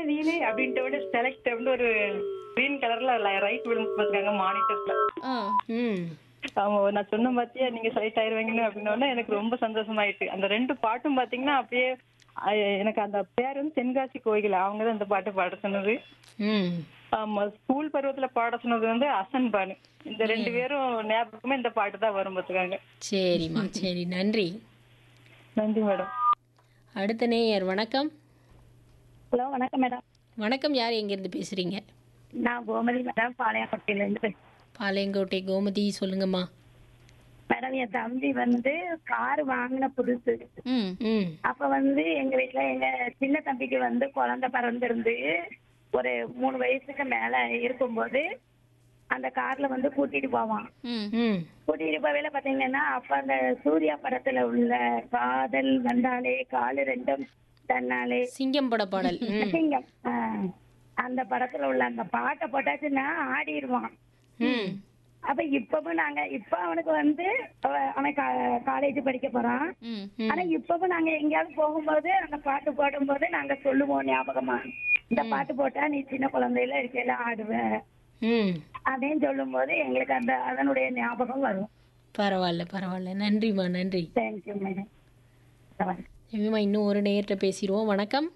நீனே அப்படின்ட்டு விட செலக்ட் அப்படின்னு ஒரு கிரீன் கலர்ல ரைட் விழுந்து பார்த்துருக்காங்க மானிட்டர்ஸ்ல ஆ ம் ஆமா நான் சொன்ன பாத்தியா நீங்க செலக்ட் ஆயிருவீங்கன்னு அப்படின்னோடனே எனக்கு ரொம்ப சந்தோஷமாயிட்டு அந்த ரெண்டு பாட்டும் பாத்தீங்கன்னா அப்படியே அஹ், எனக்கு அந்த பேர் வந்து தென்காசி கோயில் அவங்க தான் இந்த பாட்டு பாட சொன்னது ம் ஆமா ஸ்கூல் பருவத்துல பாட சொன்னது வந்து அசன் பானு இந்த ரெண்டு பேரும் ஞாபகமே இந்த பாட்டு தான் வரும் பார்த்துக்காங்க சரிம்மா சரி நன்றி நன்றி மேடம் அடுத்த நேயர் வணக்கம் ஹலோ வணக்கம் மேடம் வணக்கம் யார் எங்கேருந்து பேசுகிறீங்க நான் கோமதி மேடம் பாளையங்கோட்டையில இருந்து பேசுறேன். பாளையங்கோட்டை கோமதி சொல்லுங்கம்மா மேடம் என் தம்பி வந்து கார் வாங்கின புதுசு ம் ம் அப்ப வந்து எங்க வீட்ல எங்க சின்ன தம்பிக்கு வந்து குழந்தை பிறந்திருந்து ஒரு மூணு வயசுக்கு மேல இருக்கும்போது அந்த கார்ல வந்து கூட்டிட்டு போவான் ம் ம் கூட்டிட்டு போவேல பாத்தீங்கன்னா அப்ப அந்த சூர்யா படத்துல உள்ள காதல் வந்தாலே காலு ரெண்டும் தன்னாலே சிங்கம் பட பாடல் ம் சிங்கம் ஆ, அந்த படத்துல உள்ள அந்த பாட்டை போட்டாச்சுன்னா ஆடிடுவான் ம் அப்ப இப்பவும் நாங்க இப்ப அவனுக்கு வந்து அவ- அவன் காலேஜ் படிக்க போறான் ம் ஆனா இப்பவும் நாங்க எங்கேயாவது போகும்போது அந்த பாட்டு போடும்போது நாங்க சொல்லுவோம் ஞாபகமா இந்த பாட்டு போட்டா நீ சின்ன குழந்தையில இருக்கையில ஆடுவ ம் அப்படின்னு சொல்லும் போது எங்களுக்கு அந்த அதனுடைய ஞாபகம் வரும் பரவாயில்ல பரவாயில்ல நன்றிம்மா நன்றி தேங்க்யூ மேடம் எம்மா இன்னும் ஒரு நேயர்கிட்ட பேசிடுவோம் வணக்கம்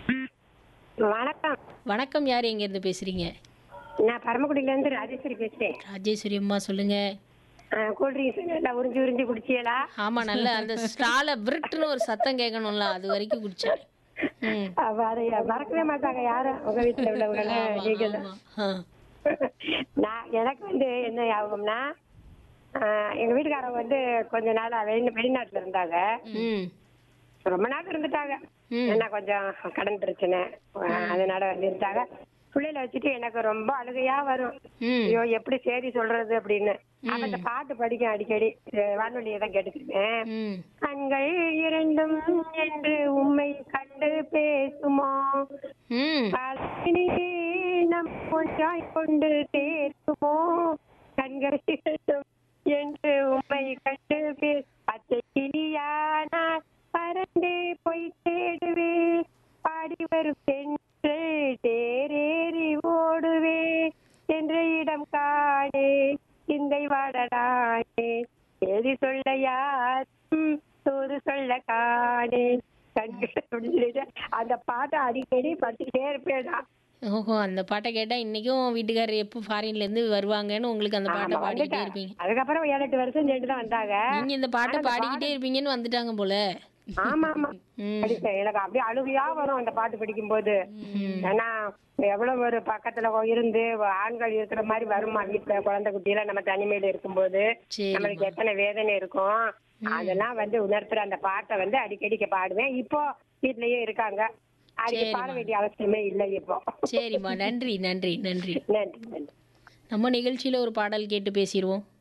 வணக்கம் வணக்கம் யார் எங்கேருந்து பேசுகிறீங்க நான் பரமக்குடியில இருந்து ராஜேஸ்வரி பேசுறேன் ராஜேஸ்வரி அம்மா சொல்லுங்கள் கூல்ட்ரிங்க்ஸ் நல்லா உறிஞ்சி உறிஞ்சி குடிச்சியலா ஆமாம் நல்ல அந்த ஸ்டால விருட்டுன்னு ஒரு சத்தம் கேட்கணும்ல அது வரைக்கும் குடிச்சேன் ம் அவ அதை மறக்கவே மாட்டாங்க யாரும் உங்க வீட்டுல உள்ளவங்க நீங்க தான். ஆ நான் எனக்கு வந்து என்ன ஞாபகம்னா ஆஹ், எங்க வீட்டுக்காரங்க வந்து கொஞ்ச நாள் வெளி வெளிநாட்டுல இருந்தாங்க ம் ரொம்ப நாள் இருந்துட்டாங்க ம். என்ன கொஞ்சம் கடன் பிரச்சனை ஆஹ், அதனால வந்து இருந்தாங்க பிள்ளைல வச்சுட்டு எனக்கு ரொம்ப அழுகையா வரும் ம் ஐயோ எப்படி சரி சொல்றது அப்படின்னு அப்ப இந்த பாட்டு படிக்கும் அடிக்கடி அஹ், வானொலியை தான் கேட்டுக்கிட்டேன் ம் கண்கள் இரண்டும் என்று உம்மை கண்டு பேசுமோ ம் காலத்தினிலே நம் ஒன்றாய் கொண்டு சேர்க்குமோ கண்கள் இரண்டும் என்று உம்மை கண்டு பேச பச்சை கிளியானால் பறந்தே போய் தேடுவே பாடி வரும் பெண்கள் தேரேறி ஓடுவே என்ற இடம் காணே சிந்தை வாடலானே எது சொல்ல யாரும் தூது சொல்ல காணே கண்கள் அப்படின்னு சொல்லிட்டு அந்த பாட்டை அடிக்கடி படிச்சுட்டே இருப்பேன் நான். ஓஹோ அந்த பாட்டை கேட்டால் இன்றைக்கும் வீட்டுக்காரர் எப்போ ஃபாரின்லேருந்து வருவாங்கன்னு உங்களுக்கு அந்த பாட்டை ஆமா, பாடிக்கிட்டே வந்துட்டேன். இருப்பீங்க அதுக்கப்புறம் ஏழு எட்டு வருஷம் சேர்ந்து தான் வந்தாங்க நீங்கள் இந்த பாட்டை பாடிக்கிட்டே இருப்பீங்கன்னு வந்துட்டாங்க போல ஆமா ஆமா ம் படிப்பேன் எனக்கு அப்படியே அழுகையா வரும் அந்த பாட்டு படிக்கும்போது ஏன்னா எவ்வளவு ஒரு பக்கத்துல இருந்து ஆண்கள் இருக்கிற மாதிரி வருமா வீட்டுல குழந்தை குட்டியில நம்ம தனிமையில இருக்கும்போது சரி நம்மளுக்கு எத்தனை வேதனை இருக்கும் அதெல்லாம் வந்து உணர்த்துற அந்த பாட்டை வந்து அடிக்கடி பாடுவேன் இப்போ வீட்லயே இருக்காங்க அதுக்கு சரிம்மா. பாட வேண்டிய அவசியமே இல்லை இப்போ சரிம்மா நன்றி நன்றி நன்றி நன்றி நன்றி நம்ம நிகழ்ச்சியில் ஒரு பாடல் கேட்டு பேசிடுவோம்